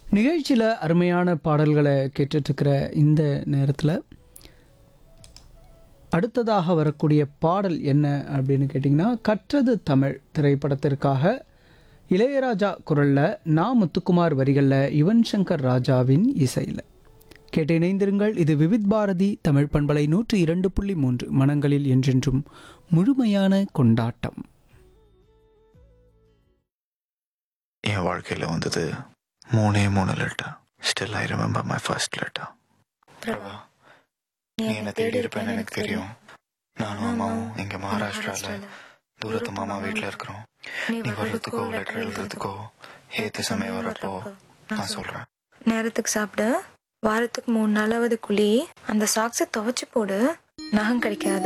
நிகழ்ச்சியில் அருமையான பாடல்களை கேட்டுட்ருக்கிற இந்த நேரத்தில் அடுத்ததாக வரக்கூடிய பாடல் என்ன அப்படின்னு கேட்டிங்கன்னா கற்றது தமிழ் திரைப்படத்திற்காக இளையராஜா குரலில் நா முத்துக்குமார் வரிகளில் யுவன் சங்கர் ராஜாவின் இசையில் கேட்டு இணைந்திருங்கள் இது விவித் பாரதி தமிழ் பண்பலை நூற்றி இரண்டு புள்ளி மூன்று மனங்களில் என்றென்றும் முழுமையான கொண்டாட்டம் என் வாழ்க்கையில் வந்தது மூணே மூணு letter still I remember my first letter Prabha நீ என்ன தேடி இருப்பேன்னு எனக்கு தெரியும் நானும் அம்மாவும் இங்க மகாராஷ்டிரால தூரத்து மாமா வீட்டில் இருக்கிறோம் நீ வர்றதுக்கோ லெட்டர் எழுதுறதுக்கோ ஏத்து சமயம் வரப்போ நான் சொல்றேன் நேரத்துக்கு சாப்பிடு வாரத்துக்கு மூணு நாளாவது குழி அந்த சாக்ஸை துவைச்சு போடு நகம் கிடைக்காத